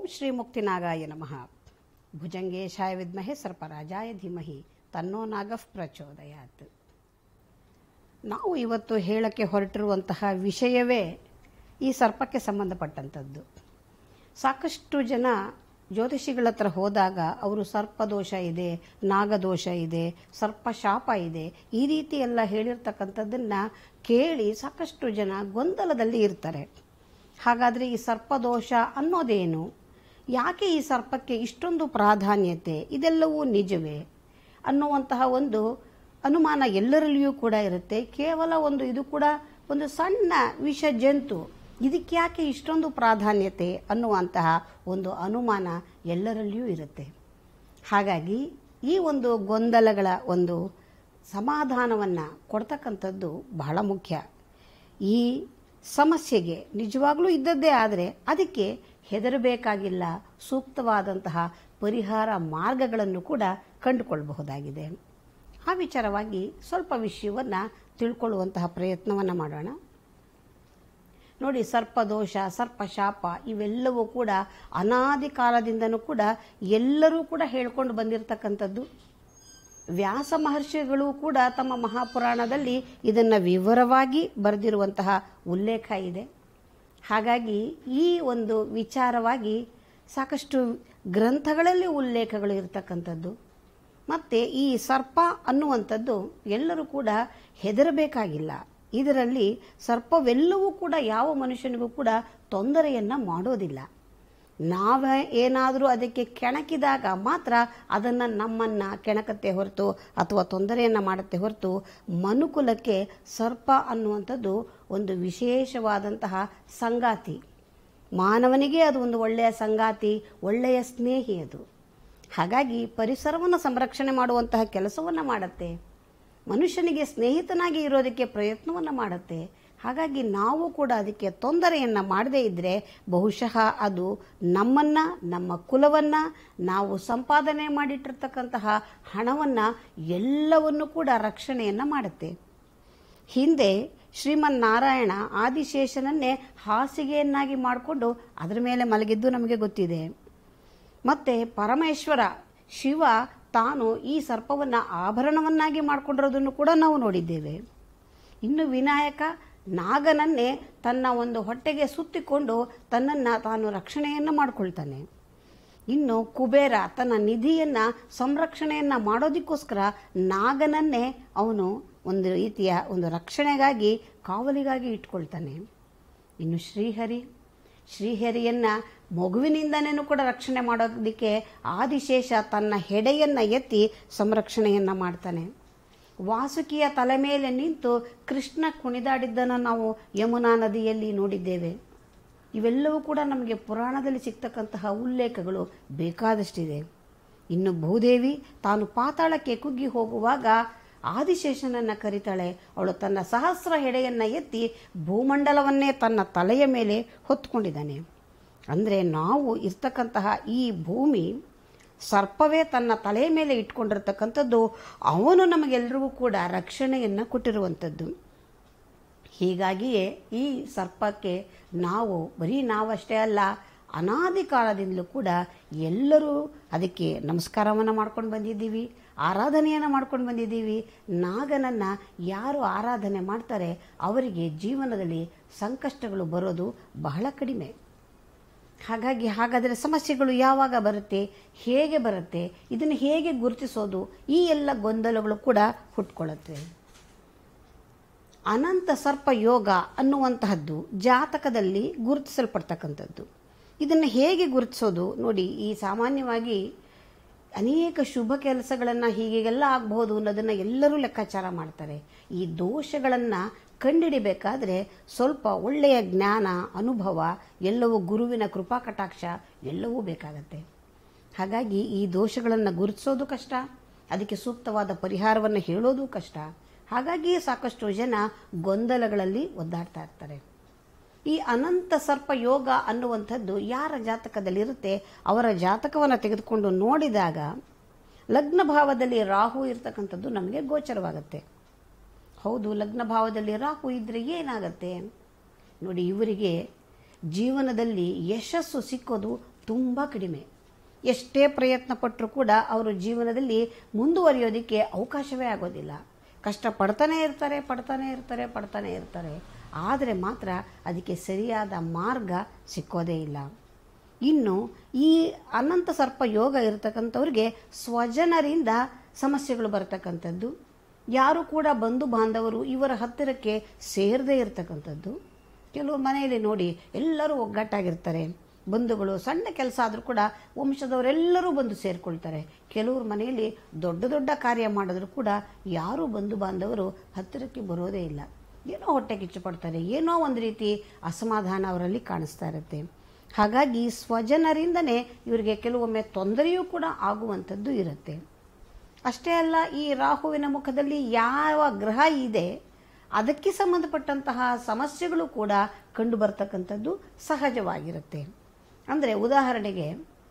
ಶ್ರೀ ಮುಕ್ತಿನಾಗಾಯ ನಮಃ ಭುಜಂಗೇಶಾಯ ವಿದ್ಮಹೆ ಸರ್ಪರಾಜಾಯ ಧೀಮಹಿ ತನ್ನೋ ನಾಗಃ ಪ್ರಚೋದಯಾತ್ ನಾವು ಇವತ್ತು ಹೇಳಕ್ಕೆ ಹೊರಟಿರುವಂತಹ ವಿಷಯವೇ ಈ ಸರ್ಪಕ್ಕೆ ಸಂಬಂಧಪಟ್ಟಂಥದ್ದು ಸಾಕಷ್ಟು ಜನ ಜ್ಯೋತಿಷಿಗಳ ಹತ್ರ ಹೋದಾಗ ಅವರು ಸರ್ಪದೋಷ ಇದೆ ನಾಗದೋಷ ಇದೆ ಸರ್ಪಶಾಪ ಇದೆ ಈ ರೀತಿ ಎಲ್ಲ ಹೇಳಿರ್ತಕ್ಕಂಥದ್ದನ್ನು ಕೇಳಿ ಸಾಕಷ್ಟು ಜನ ಗೊಂದಲದಲ್ಲಿ ಇರ್ತಾರೆ ಹಾಗಾದರೆ ಈ ಸರ್ಪದೋಷ ಅನ್ನೋದೇನು ಯಾಕೆ ಈ ಸರ್ಪಕ್ಕೆ ಇಷ್ಟೊಂದು ಪ್ರಾಧಾನ್ಯತೆ ಇದೆಲ್ಲವೂ ನಿಜವೇ ಅನ್ನುವಂತಹ ಒಂದು ಅನುಮಾನ ಎಲ್ಲರಲ್ಲಿಯೂ ಕೂಡ ಇರುತ್ತೆ ಕೇವಲ ಒಂದು ಇದು ಕೂಡ ಒಂದು ಸಣ್ಣ ವಿಷ ಜಂತು ಇದಕ್ಕೆ ಯಾಕೆ ಇಷ್ಟೊಂದು ಪ್ರಾಧಾನ್ಯತೆ ಅನ್ನುವಂತಹ ಒಂದು ಅನುಮಾನ ಎಲ್ಲರಲ್ಲಿಯೂ ಇರುತ್ತೆ ಹಾಗಾಗಿ ಈ ಒಂದು ಗೊಂದಲಗಳ ಒಂದು ಸಮಾಧಾನವನ್ನು ಕೊಡ್ತಕ್ಕಂಥದ್ದು ಬಹಳ ಮುಖ್ಯ ಈ ಸಮಸ್ಯೆಗೆ ನಿಜವಾಗ್ಲೂ ಇದ್ದದ್ದೇ ಆದರೆ ಅದಕ್ಕೆ ಹೆದರಬೇಕಾಗಿಲ್ಲ ಸೂಕ್ತವಾದಂತಹ ಪರಿಹಾರ ಮಾರ್ಗಗಳನ್ನು ಕೂಡ ಕಂಡುಕೊಳ್ಳಬಹುದಾಗಿದೆ ಆ ವಿಚಾರವಾಗಿ ಸ್ವಲ್ಪ ವಿಷಯವನ್ನು ತಿಳ್ಕೊಳ್ಳುವಂತಹ ಪ್ರಯತ್ನವನ್ನು ಮಾಡೋಣ ನೋಡಿ ಸರ್ಪದೋಷ ಸರ್ಪಶಾಪ ಇವೆಲ್ಲವೂ ಕೂಡ ಅನಾದಿ ಕಾಲದಿಂದನೂ ಕೂಡ ಎಲ್ಲರೂ ಕೂಡ ಹೇಳ್ಕೊಂಡು ಬಂದಿರತಕ್ಕಂಥದ್ದು ವ್ಯಾಸ ಮಹರ್ಷಿಗಳು ಕೂಡ ತಮ್ಮ ಮಹಾಪುರಾಣದಲ್ಲಿ ಇದನ್ನು ವಿವರವಾಗಿ ಬರೆದಿರುವಂತಹ ಉಲ್ಲೇಖ ಇದೆ ಹಾಗಾಗಿ ಈ ಒಂದು ವಿಚಾರವಾಗಿ ಸಾಕಷ್ಟು ಗ್ರಂಥಗಳಲ್ಲಿ ಉಲ್ಲೇಖಗಳು ಇರತಕ್ಕಂಥದ್ದು ಮತ್ತು ಈ ಸರ್ಪ ಅನ್ನುವಂಥದ್ದು ಎಲ್ಲರೂ ಕೂಡ ಹೆದರಬೇಕಾಗಿಲ್ಲ ಇದರಲ್ಲಿ ಸರ್ಪವೆಲ್ಲವೂ ಕೂಡ ಯಾವ ಮನುಷ್ಯನಿಗೂ ಕೂಡ ತೊಂದರೆಯನ್ನು ಮಾಡೋದಿಲ್ಲ ನಾವೇ ಏನಾದರೂ ಅದಕ್ಕೆ ಕೆಣಕಿದಾಗ ಮಾತ್ರ ಅದನ್ನು ನಮ್ಮನ್ನು ಕೆಣಕತ್ತೆ ಹೊರತು ಅಥವಾ ತೊಂದರೆಯನ್ನು ಮಾಡುತ್ತೆ ಹೊರತು ಮನುಕುಲಕ್ಕೆ ಸರ್ಪ ಅನ್ನುವಂಥದ್ದು ಒಂದು ವಿಶೇಷವಾದಂತಹ ಸಂಗಾತಿ ಮಾನವನಿಗೆ ಅದು ಒಂದು ಒಳ್ಳೆಯ ಸಂಗಾತಿ ಒಳ್ಳೆಯ ಸ್ನೇಹಿ ಅದು ಹಾಗಾಗಿ ಪರಿಸರವನ್ನು ಸಂರಕ್ಷಣೆ ಮಾಡುವಂತಹ ಕೆಲಸವನ್ನು ಮಾಡುತ್ತೆ ಮನುಷ್ಯನಿಗೆ ಸ್ನೇಹಿತನಾಗಿ ಇರೋದಕ್ಕೆ ಪ್ರಯತ್ನವನ್ನು ಮಾಡುತ್ತೆ ಹಾಗಾಗಿ ನಾವು ಕೂಡ ಅದಕ್ಕೆ ತೊಂದರೆಯನ್ನು ಮಾಡದೇ ಇದ್ದರೆ ಬಹುಶಃ ಅದು ನಮ್ಮನ್ನು ನಮ್ಮ ಕುಲವನ್ನು ನಾವು ಸಂಪಾದನೆ ಮಾಡಿಟ್ಟಿರ್ತಕ್ಕಂತಹ ಹಣವನ್ನು ಎಲ್ಲವನ್ನು ಕೂಡ ರಕ್ಷಣೆಯನ್ನು ಮಾಡುತ್ತೆ ಹಿಂದೆ ಶ್ರೀಮನ್ನಾರಾಯಣ ಆದಿಶೇಷನನ್ನೇ ಹಾಸಿಗೆಯನ್ನಾಗಿ ಮಾಡಿಕೊಂಡು ಅದರ ಮೇಲೆ ಮಲಗಿದ್ದು ನಮಗೆ ಗೊತ್ತಿದೆ ಮತ್ತು ಪರಮೇಶ್ವರ ಶಿವ ತಾನು ಈ ಸರ್ಪವನ್ನು ಆಭರಣವನ್ನಾಗಿ ಮಾಡಿಕೊಂಡಿರೋದನ್ನು ಕೂಡ ನಾವು ನೋಡಿದ್ದೇವೆ ಇನ್ನು ವಿನಾಯಕ ನಾಗನನ್ನೇ ತನ್ನ ಒಂದು ಹೊಟ್ಟೆಗೆ ಸುತ್ತಿಕೊಂಡು ತನ್ನನ್ನು ತಾನು ರಕ್ಷಣೆಯನ್ನು ಮಾಡಿಕೊಳ್ತಾನೆ ಇನ್ನು ಕುಬೇರ ತನ್ನ ನಿಧಿಯನ್ನು ಸಂರಕ್ಷಣೆಯನ್ನು ಮಾಡೋದಕ್ಕೋಸ್ಕರ ನಾಗನನ್ನೇ ಅವನು ಒಂದು ರೀತಿಯ ಒಂದು ರಕ್ಷಣೆಗಾಗಿ ಕಾವಲಿಗಾಗಿ ಇಟ್ಕೊಳ್ತಾನೆ ಇನ್ನು ಶ್ರೀಹರಿ ಶ್ರೀಹರಿಯನ್ನು ಮಗುವಿನಿಂದನೇನು ಕೂಡ ರಕ್ಷಣೆ ಮಾಡೋದಕ್ಕೆ ಆದಿಶೇಷ ತನ್ನ ಹೆಡೆಯನ್ನು ಎತ್ತಿ ಸಂರಕ್ಷಣೆಯನ್ನು ಮಾಡ್ತಾನೆ ವಾಸುಕಿಯ ತಲೆ ಮೇಲೆ ನಿಂತು ಕೃಷ್ಣ ಕುಣಿದಾಡಿದ್ದನ್ನು ನಾವು ಯಮುನಾ ನದಿಯಲ್ಲಿ ನೋಡಿದ್ದೇವೆ ಇವೆಲ್ಲವೂ ಕೂಡ ನಮಗೆ ಪುರಾಣದಲ್ಲಿ ಸಿಗ್ತಕ್ಕಂತಹ ಉಲ್ಲೇಖಗಳು ಬೇಕಾದಷ್ಟಿದೆ ಇನ್ನು ಭೂದೇವಿ ತಾನು ಪಾತಾಳಕ್ಕೆ ಕುಗ್ಗಿ ಹೋಗುವಾಗ ಆದಿಶೇಷನನ್ನು ಕರೀತಾಳೆ ಅವಳು ತನ್ನ ಸಹಸ್ರ ಹೆಡೆಯನ್ನು ಎತ್ತಿ ಭೂಮಂಡಲವನ್ನೇ ತನ್ನ ತಲೆಯ ಮೇಲೆ ಹೊತ್ಕೊಂಡಿದ್ದಾನೆ ಅಂದರೆ ನಾವು ಇರ್ತಕ್ಕಂತಹ ಈ ಭೂಮಿ ಸರ್ಪವೇ ತನ್ನ ತಲೆಯ ಮೇಲೆ ಇಟ್ಕೊಂಡಿರ್ತಕ್ಕಂಥದ್ದು ಅವನು ನಮಗೆಲ್ಲರಿಗೂ ಕೂಡ ರಕ್ಷಣೆಯನ್ನು ಕೊಟ್ಟಿರುವಂಥದ್ದು ಹೀಗಾಗಿಯೇ ಈ ಸರ್ಪಕ್ಕೆ ನಾವು ಬರೀ ನಾವಷ್ಟೇ ಅಲ್ಲ ಅನಾದಿ ಕಾಲದಿಂದಲೂ ಕೂಡ ಎಲ್ಲರೂ ಅದಕ್ಕೆ ನಮಸ್ಕಾರವನ್ನು ಮಾಡ್ಕೊಂಡು ಬಂದಿದ್ದೀವಿ ಆರಾಧನೆಯನ್ನು ಮಾಡ್ಕೊಂಡು ಬಂದಿದ್ದೀವಿ ನಾಗನನ್ನು ಯಾರು ಆರಾಧನೆ ಮಾಡ್ತಾರೆ ಅವರಿಗೆ ಜೀವನದಲ್ಲಿ ಸಂಕಷ್ಟಗಳು ಬರೋದು ಬಹಳ ಕಡಿಮೆ ಹಾಗಾಗಿ ಹಾಗಾದರೆ ಸಮಸ್ಯೆಗಳು ಯಾವಾಗ ಬರುತ್ತೆ ಹೇಗೆ ಬರುತ್ತೆ ಇದನ್ನು ಹೇಗೆ ಗುರುತಿಸೋದು ಈ ಎಲ್ಲ ಗೊಂದಲಗಳು ಕೂಡ ಹುಟ್ಕೊಳ್ಳುತ್ತೆ ಅನಂತ ಸರ್ಪ ಯೋಗ ಅನ್ನುವಂತಹದ್ದು ಜಾತಕದಲ್ಲಿ ಗುರುತಿಸಲ್ಪಡ್ತಕ್ಕಂಥದ್ದು ಇದನ್ನು ಹೇಗೆ ಗುರುತಿಸೋದು ನೋಡಿ ಈ ಸಾಮಾನ್ಯವಾಗಿ ಅನೇಕ ಶುಭ ಕೆಲಸಗಳನ್ನು ಹೀಗೆಲ್ಲ ಆಗಬಹುದು ಅನ್ನೋದನ್ನು ಎಲ್ಲರೂ ಲೆಕ್ಕಾಚಾರ ಮಾಡ್ತಾರೆ ಈ ದೋಷಗಳನ್ನು ಕಂಡಿಡಿಬೇಕಾದ್ರೆ ಸ್ವಲ್ಪ ಒಳ್ಳೆಯ ಜ್ಞಾನ ಅನುಭವ ಎಲ್ಲವೂ ಗುರುವಿನ ಕೃಪಾ ಕಟಾಕ್ಷ ಎಲ್ಲವೂ ಬೇಕಾಗತ್ತೆ ಹಾಗಾಗಿ ಈ ದೋಷಗಳನ್ನು ಗುರುತಿಸೋದು ಕಷ್ಟ ಅದಕ್ಕೆ ಸೂಕ್ತವಾದ ಪರಿಹಾರವನ್ನು ಹೇಳೋದು ಕಷ್ಟ ಹಾಗಾಗಿ ಸಾಕಷ್ಟು ಜನ ಗೊಂದಲಗಳಲ್ಲಿ ಒದ್ದಾಡ್ತಾ ಇರ್ತಾರೆ ಈ ಅನಂತ ಸರ್ಪ ಯೋಗ ಅನ್ನುವಂಥದ್ದು ಯಾರ ಜಾತಕದಲ್ಲಿರುತ್ತೆ ಅವರ ಜಾತಕವನ್ನು ತೆಗೆದುಕೊಂಡು ನೋಡಿದಾಗ ಲಗ್ನ ಭಾವದಲ್ಲಿ ರಾಹು ಇರ್ತಕ್ಕಂಥದ್ದು ನಮಗೆ ಗೋಚರವಾಗುತ್ತೆ ಹೌದು ಲಗ್ನ ಭಾವದಲ್ಲಿ ರಾಹು ಇದ್ದರೆ ಏನಾಗತ್ತೆ ನೋಡಿ ಇವರಿಗೆ ಜೀವನದಲ್ಲಿ ಯಶಸ್ಸು ಸಿಕ್ಕೋದು ತುಂಬ ಕಡಿಮೆ ಎಷ್ಟೇ ಪ್ರಯತ್ನ ಪಟ್ಟರೂ ಕೂಡ ಅವರು ಜೀವನದಲ್ಲಿ ಮುಂದುವರಿಯೋದಕ್ಕೆ ಅವಕಾಶವೇ ಆಗೋದಿಲ್ಲ ಕಷ್ಟ ಪಡ್ತಾನೆ ಇರ್ತಾರೆ ಪಡ್ತಾನೆ ಇರ್ತಾರೆ ಪಡ್ತಾನೆ ಇರ್ತಾರೆ ಆದರೆ ಮಾತ್ರ ಅದಕ್ಕೆ ಸರಿಯಾದ ಮಾರ್ಗ ಸಿಕ್ಕೋದೇ ಇಲ್ಲ ಇನ್ನು ಈ ಅನಂತ ಸರ್ಪ ಯೋಗ ಇರತಕ್ಕಂಥವ್ರಿಗೆ ಸ್ವಜನರಿಂದ ಸಮಸ್ಯೆಗಳು ಬರ್ತಕ್ಕಂಥದ್ದು ಯಾರು ಕೂಡ ಬಂಧು ಬಾಂಧವರು ಇವರ ಹತ್ತಿರಕ್ಕೆ ಸೇರದೇ ಇರತಕ್ಕಂಥದ್ದು ಕೆಲವು ಮನೆಯಲ್ಲಿ ನೋಡಿ ಎಲ್ಲರೂ ಒಗ್ಗಟ್ಟಾಗಿರ್ತಾರೆ ಬಂಧುಗಳು ಸಣ್ಣ ಕೆಲಸ ಆದರೂ ಕೂಡ ವಂಶದವರೆಲ್ಲರೂ ಬಂದು ಸೇರಿಕೊಳ್ತಾರೆ ಕೆಲವ್ರ ಮನೆಯಲ್ಲಿ ದೊಡ್ಡ ದೊಡ್ಡ ಕಾರ್ಯ ಮಾಡಿದ್ರು ಕೂಡ ಯಾರೂ ಬಂಧು ಬಾಂಧವರು ಹತ್ತಿರಕ್ಕೆ ಬರೋದೇ ಇಲ್ಲ ಏನೋ ಹೊಟ್ಟೆ ಕಿಚ್ಚು ಪಡ್ತಾರೆ ಏನೋ ಒಂದು ರೀತಿ ಅಸಮಾಧಾನ ಅವರಲ್ಲಿ ಕಾಣಿಸ್ತಾ ಇರುತ್ತೆ ಹಾಗಾಗಿ ಸ್ವಜನರಿಂದನೇ ಇವರಿಗೆ ಕೆಲವೊಮ್ಮೆ ತೊಂದರೆಯೂ ಕೂಡ ಆಗುವಂಥದ್ದು ಇರುತ್ತೆ ಅಷ್ಟೇ ಅಲ್ಲ ಈ ರಾಹುವಿನ ಮುಖದಲ್ಲಿ ಯಾವ ಗ್ರಹ ಇದೆ ಅದಕ್ಕೆ ಸಂಬಂಧಪಟ್ಟಂತಹ ಸಮಸ್ಯೆಗಳು ಕೂಡ ಕಂಡು ಬರ್ತಕ್ಕಂಥದ್ದು ಸಹಜವಾಗಿರುತ್ತೆ ಅಂದರೆ ಉದಾಹರಣೆಗೆ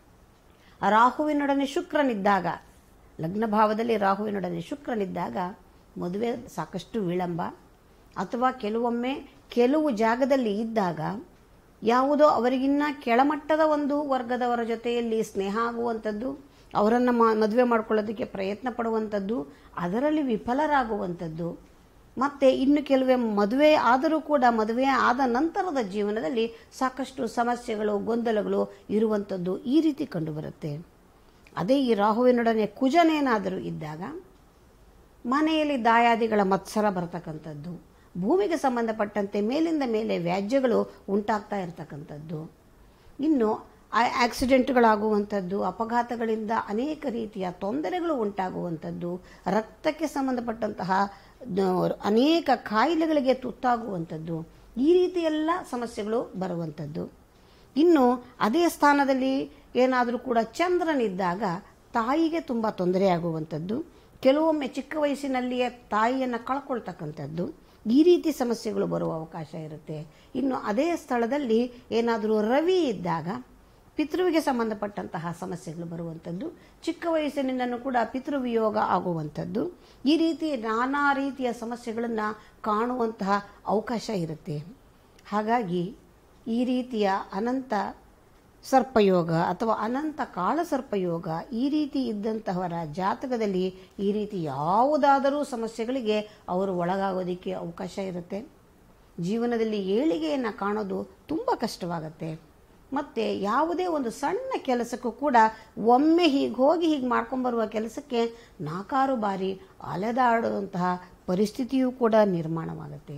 ರಾಹುವಿನೊಡನೆ ಶುಕ್ರನಿದ್ದಾಗ ಲಗ್ನ ಭಾವದಲ್ಲಿ ರಾಹುವಿನೊಡನೆ ಶುಕ್ರನಿದ್ದಾಗ ಮದುವೆ ಸಾಕಷ್ಟು ವಿಳಂಬ ಅಥವಾ ಕೆಲವೊಮ್ಮೆ ಕೆಲವು ಜಾಗದಲ್ಲಿ ಇದ್ದಾಗ ಯಾವುದೋ ಅವರಿಗಿನ್ನ ಕೆಳಮಟ್ಟದ ಒಂದು ವರ್ಗದವರ ಜೊತೆಯಲ್ಲಿ ಸ್ನೇಹ ಆಗುವಂಥದ್ದು ಅವರನ್ನು ಮದುವೆ ಮಾಡ್ಕೊಳ್ಳೋದಕ್ಕೆ ಪ್ರಯತ್ನ ಪಡುವಂಥದ್ದು ಅದರಲ್ಲಿ ವಿಫಲರಾಗುವಂಥದ್ದು ಮತ್ತು ಇನ್ನು ಕೆಲವೇ ಮದುವೆ ಆದರೂ ಕೂಡ ಮದುವೆ ಆದ ನಂತರದ ಜೀವನದಲ್ಲಿ ಸಾಕಷ್ಟು ಸಮಸ್ಯೆಗಳು ಗೊಂದಲಗಳು ಇರುವಂಥದ್ದು ಈ ರೀತಿ ಕಂಡುಬರುತ್ತೆ ಅದೇ ಈ ರಾಹುವಿನೊಡನೆ ಕುಜನೇನಾದರೂ ಇದ್ದಾಗ ಮನೆಯಲ್ಲಿ ದಾಯಾದಿಗಳ ಮತ್ಸರ ಬರ್ತಕ್ಕಂಥದ್ದು ಭೂಮಿಗೆ ಸಂಬಂಧಪಟ್ಟಂತೆ ಮೇಲಿಂದ ಮೇಲೆ ವ್ಯಾಜ್ಯಗಳು ಉಂಟಾಗ್ತಾ ಇರತಕ್ಕಂಥದ್ದು ಇನ್ನು ಆಕ್ಸಿಡೆಂಟ್ಗಳಾಗುವಂಥದ್ದು ಅಪಘಾತಗಳಿಂದ ಅನೇಕ ರೀತಿಯ ತೊಂದರೆಗಳು ಉಂಟಾಗುವಂಥದ್ದು ರಕ್ತಕ್ಕೆ ಸಂಬಂಧಪಟ್ಟಂತಹ ಅನೇಕ ಕಾಯಿಲೆಗಳಿಗೆ ತುತ್ತಾಗುವಂಥದ್ದು ಈ ರೀತಿ ಎಲ್ಲ ಸಮಸ್ಯೆಗಳು ಬರುವಂಥದ್ದು ಇನ್ನು ಅದೇ ಸ್ಥಾನದಲ್ಲಿ ಏನಾದರೂ ಕೂಡ ಚಂದ್ರನಿದ್ದಾಗ ತಾಯಿಗೆ ತುಂಬ ತೊಂದರೆ ಆಗುವಂಥದ್ದು ಕೆಲವೊಮ್ಮೆ ಚಿಕ್ಕ ವಯಸ್ಸಿನಲ್ಲಿಯೇ ತಾಯಿಯನ್ನು ಕಳ್ಕೊಳ್ತಕ್ಕಂಥದ್ದು ಈ ರೀತಿ ಸಮಸ್ಯೆಗಳು ಬರುವ ಅವಕಾಶ ಇರುತ್ತೆ ಇನ್ನು ಅದೇ ಸ್ಥಳದಲ್ಲಿ ಏನಾದರೂ ರವಿ ಇದ್ದಾಗ ಪಿತೃವಿಗೆ ಸಂಬಂಧಪಟ್ಟಂತಹ ಸಮಸ್ಯೆಗಳು ಬರುವಂಥದ್ದು ಚಿಕ್ಕ ವಯಸ್ಸಿನಿಂದನೂ ಕೂಡ ಪಿತೃವಿಯೋಗ ಆಗುವಂಥದ್ದು ಈ ರೀತಿ ನಾನಾ ರೀತಿಯ ಸಮಸ್ಯೆಗಳನ್ನು ಕಾಣುವಂತಹ ಅವಕಾಶ ಇರುತ್ತೆ ಹಾಗಾಗಿ ಈ ರೀತಿಯ ಅನಂತ ಸರ್ಪಯೋಗ ಅಥವಾ ಅನಂತ ಕಾಳಸರ್ಪಯೋಗ ಈ ರೀತಿ ಇದ್ದಂತಹವರ ಜಾತಕದಲ್ಲಿ ಈ ರೀತಿ ಯಾವುದಾದರೂ ಸಮಸ್ಯೆಗಳಿಗೆ ಅವರು ಒಳಗಾಗೋದಕ್ಕೆ ಅವಕಾಶ ಇರುತ್ತೆ ಜೀವನದಲ್ಲಿ ಏಳಿಗೆಯನ್ನು ಕಾಣೋದು ತುಂಬ ಕಷ್ಟವಾಗುತ್ತೆ ಮತ್ತು ಯಾವುದೇ ಒಂದು ಸಣ್ಣ ಕೆಲಸಕ್ಕೂ ಕೂಡ ಒಮ್ಮೆ ಹೀಗೆ ಹೋಗಿ ಹೀಗೆ ಮಾಡ್ಕೊಂಬರುವ ಕೆಲಸಕ್ಕೆ ನಾಲ್ಕಾರು ಬಾರಿ ಅಲೆದಾಡುವಂತಹ ಪರಿಸ್ಥಿತಿಯೂ ಕೂಡ ನಿರ್ಮಾಣವಾಗುತ್ತೆ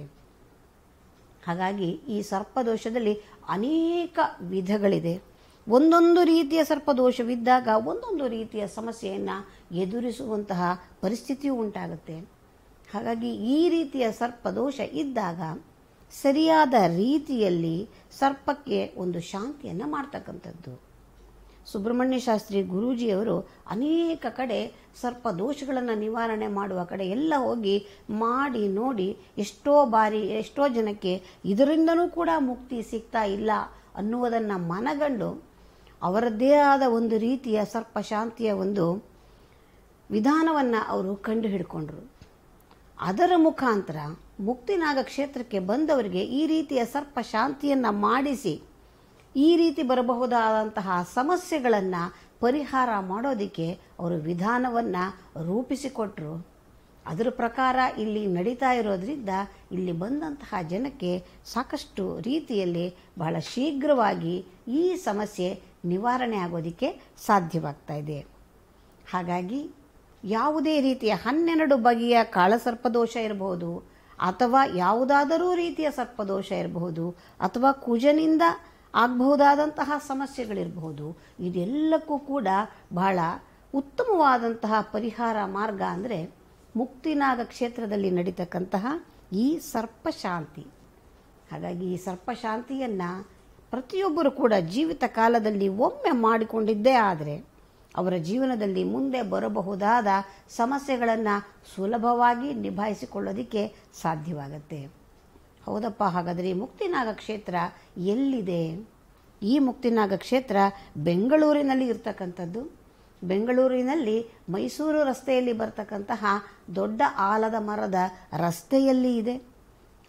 ಹಾಗಾಗಿ ಈ ಸರ್ಪದೋಷದಲ್ಲಿ ಅನೇಕ ವಿಧಗಳಿದೆ ಒಂದೊಂದು ರೀತಿಯ ಸರ್ಪದೋಷವಿದ್ದಾಗ ಒಂದೊಂದು ರೀತಿಯ ಸಮಸ್ಯೆಯನ್ನು ಎದುರಿಸುವಂತಹ ಪರಿಸ್ಥಿತಿಯೂ ಉಂಟಾಗುತ್ತೆ ಹಾಗಾಗಿ ಈ ರೀತಿಯ ಸರ್ಪದೋಷ ಇದ್ದಾಗ ಸರಿಯಾದ ರೀತಿಯಲ್ಲಿ ಸರ್ಪಕ್ಕೆ ಒಂದು ಶಾಂತಿಯನ್ನು ಮಾಡ್ತಕ್ಕಂಥದ್ದು ಸುಬ್ರಹ್ಮಣ್ಯ ಶಾಸ್ತ್ರಿ ಗುರೂಜಿಯವರು ಅನೇಕ ಕಡೆ ಸರ್ಪ ದೋಷಗಳನ್ನು ನಿವಾರಣೆ ಮಾಡುವ ಕಡೆ ಎಲ್ಲ ಹೋಗಿ ಮಾಡಿ ನೋಡಿ ಎಷ್ಟೋ ಬಾರಿ ಎಷ್ಟೋ ಜನಕ್ಕೆ ಇದರಿಂದನೂ ಕೂಡ ಮುಕ್ತಿ ಸಿಗ್ತಾ ಇಲ್ಲ ಅನ್ನುವುದನ್ನು ಮನಗಂಡು ಅವರದ್ದೇ ಆದ ಒಂದು ರೀತಿಯ ಸರ್ಪ ಶಾಂತಿಯ ಒಂದು ವಿಧಾನವನ್ನು ಅವರು ಕಂಡು ಹಿಡ್ಕೊಂಡ್ರು ಅದರ ಮುಖಾಂತರ ಮುಕ್ತಿನಾಗ ಕ್ಷೇತ್ರಕ್ಕೆ ಬಂದವರಿಗೆ ಈ ರೀತಿಯ ಸರ್ಪ ಶಾಂತಿಯನ್ನು ಮಾಡಿಸಿ ಈ ರೀತಿ ಬರಬಹುದಾದಂತಹ ಸಮಸ್ಯೆಗಳನ್ನು ಪರಿಹಾರ ಮಾಡೋದಕ್ಕೆ ಅವರು ವಿಧಾನವನ್ನು ರೂಪಿಸಿಕೊಟ್ರು ಅದರ ಪ್ರಕಾರ ಇಲ್ಲಿ ನಡೀತಾ ಇರೋದ್ರಿಂದ ಇಲ್ಲಿ ಬಂದಂತಹ ಜನಕ್ಕೆ ಸಾಕಷ್ಟು ರೀತಿಯಲ್ಲಿ ಬಹಳ ಶೀಘ್ರವಾಗಿ ಈ ಸಮಸ್ಯೆ ನಿವಾರಣೆ ಆಗೋದಕ್ಕೆ ಸಾಧ್ಯವಾಗ್ತಾ ಇದೆ ಹಾಗಾಗಿ ಯಾವುದೇ ರೀತಿಯ ಹನ್ನೆರಡು ಬಗೆಯ ಕಾಳಸರ್ಪದೋಷ ಇರಬಹುದು ಅಥವಾ ಯಾವುದಾದರೂ ರೀತಿಯ ಸರ್ಪದೋಷ ಇರಬಹುದು ಅಥವಾ ಕುಜನಿಂದ ಆಗಬಹುದಾದಂತಹ ಸಮಸ್ಯೆಗಳಿರಬಹುದು ಇದೆಲ್ಲಕ್ಕೂ ಕೂಡ ಬಹಳ ಉತ್ತಮವಾದಂತಹ ಪರಿಹಾರ ಮಾರ್ಗ ಅಂದರೆ ಮುಕ್ತಿನಾಗ ಕ್ಷೇತ್ರದಲ್ಲಿ ನಡೀತಕ್ಕಂತಹ ಈ ಸರ್ಪಶಾಂತಿ ಹಾಗಾಗಿ ಈ ಸರ್ಪಶಾಂತಿಯನ್ನು ಪ್ರತಿಯೊಬ್ಬರು ಕೂಡ ಜೀವಿತ ಕಾಲದಲ್ಲಿ ಒಮ್ಮೆ ಮಾಡಿಕೊಂಡಿದ್ದೇ ಆದರೆ ಅವರ ಜೀವನದಲ್ಲಿ ಮುಂದೆ ಬರಬಹುದಾದ ಸಮಸ್ಯೆಗಳನ್ನು ಸುಲಭವಾಗಿ ನಿಭಾಯಿಸಿಕೊಳ್ಳೋದಕ್ಕೆ ಸಾಧ್ಯವಾಗುತ್ತೆ ಹೌದಪ್ಪ ಹಾಗಾದರೆ ಈ ಮುಕ್ತಿನಾಗ ಕ್ಷೇತ್ರ ಎಲ್ಲಿದೆ ಈ ಮುಕ್ತಿನಾಗ ಕ್ಷೇತ್ರ ಬೆಂಗಳೂರಿನಲ್ಲಿ ಇರ್ತಕ್ಕಂಥದ್ದು ಬೆಂಗಳೂರಿನಲ್ಲಿ ಮೈಸೂರು ರಸ್ತೆಯಲ್ಲಿ ಬರ್ತಕ್ಕಂತಹ ದೊಡ್ಡ ಆಲದ ಮರದ ರಸ್ತೆಯಲ್ಲಿ ಇದೆ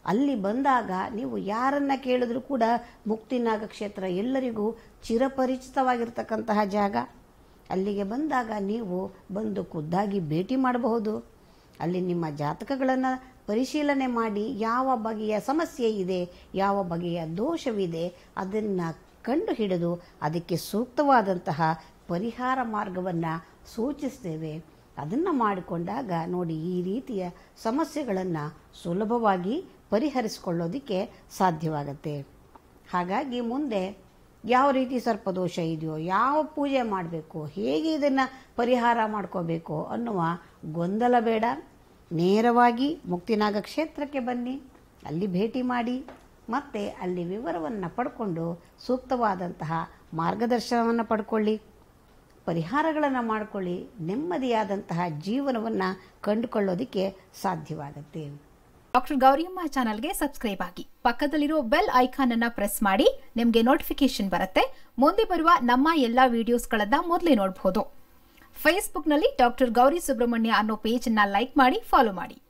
ಅಲ್ಲಿ ಬಂದಾಗ ನೀವು ಯಾರನ್ನ ಕೇಳಿದ್ರೂ ಕೂಡ ಮುಕ್ತಿನಾಗ ಕ್ಷೇತ್ರ ಎಲ್ಲರಿಗೂ ಚಿರಪರಿಚಿತವಾಗಿರ್ತಕ್ಕಂತಹ ಜಾಗ ಅಲ್ಲಿಗೆ ಬಂದಾಗ ನೀವು ಬಂದು ಖುದ್ದಾಗಿ ಭೇಟಿ ಮಾಡಬಹುದು ಅಲ್ಲಿ ನಿಮ್ಮ ಜಾತಕಗಳನ್ನು ಪರಿಶೀಲನೆ ಮಾಡಿ ಯಾವ ಬಗೆಯ ಸಮಸ್ಯೆ ಇದೆ ಯಾವ ಬಗೆಯ ದೋಷವಿದೆ ಅದನ್ನು ಕಂಡು ಹಿಡಿದು ಅದಕ್ಕೆ ಸೂಕ್ತವಾದಂತಹ ಪರಿಹಾರ ಮಾರ್ಗವನ್ನು ಸೂಚಿಸ್ತೇವೆ ಅದನ್ನು ಮಾಡಿಕೊಂಡಾಗ ನೋಡಿ ಈ ರೀತಿಯ ಸಮಸ್ಯೆಗಳನ್ನು ಸುಲಭವಾಗಿ ಪರಿಹರಿಸಿಕೊಳ್ಳೋದಕ್ಕೆ ಸಾಧ್ಯವಾಗತ್ತೆ ಹಾಗಾಗಿ ಮುಂದೆ ಯಾವ ರೀತಿ ಸರ್ಪದೋಷ ಇದೆಯೋ ಯಾವ ಪೂಜೆ ಮಾಡಬೇಕು ಹೇಗೆ ಇದನ್ನು ಪರಿಹಾರ ಮಾಡ್ಕೋಬೇಕು ಅನ್ನುವ ಗೊಂದಲ ಬೇಡ ನೇರವಾಗಿ ಮುಕ್ತಿನಾಗ ಕ್ಷೇತ್ರಕ್ಕೆ ಬನ್ನಿ ಅಲ್ಲಿ ಭೇಟಿ ಮಾಡಿ ಮತ್ತೆ ಅಲ್ಲಿ ವಿವರವನ್ನು ಪಡ್ಕೊಂಡು ಸೂಕ್ತವಾದಂತಹ ಮಾರ್ಗದರ್ಶನವನ್ನು ಪಡ್ಕೊಳ್ಳಿ ಪರಿಹಾರಗಳನ್ನು ಮಾಡಿಕೊಳ್ಳಿ ನೆಮ್ಮದಿಯಾದಂತಹ ಜೀವನವನ್ನು ಕಂಡುಕೊಳ್ಳೋದಕ್ಕೆ ಸಾಧ್ಯವಾಗುತ್ತೆ ಡಾಕ್ಟರ್ ಗೌರಿಯಮ್ಮ ಚಾನಲ್ಗೆ ಸಬ್ಸ್ಕ್ರೈಬ್ ಆಗಿ ಪಕ್ಕದಲ್ಲಿರೋ ಬೆಲ್ ಐಕಾನ್ ಅನ್ನ ಪ್ರೆಸ್ ಮಾಡಿ ನಿಮಗೆ ನೋಟಿಫಿಕೇಶನ್ ಬರುತ್ತೆ ಮುಂದೆ ಬರುವ ನಮ್ಮ ಎಲ್ಲಾ ವಿಡಿಯೋಸ್ಗಳನ್ನ ಮೊದಲೇ ನೋಡಬಹುದು ಫೇಸ್ಬುಕ್ನಲ್ಲಿ ಡಾಕ್ಟರ್ ಗೌರಿ ಸುಬ್ರಹ್ಮಣ್ಯ ಅನ್ನೋ ಪೇಜ್ ಅನ್ನ ಲೈಕ್ ಮಾಡಿ ಫಾಲೋ ಮಾಡಿ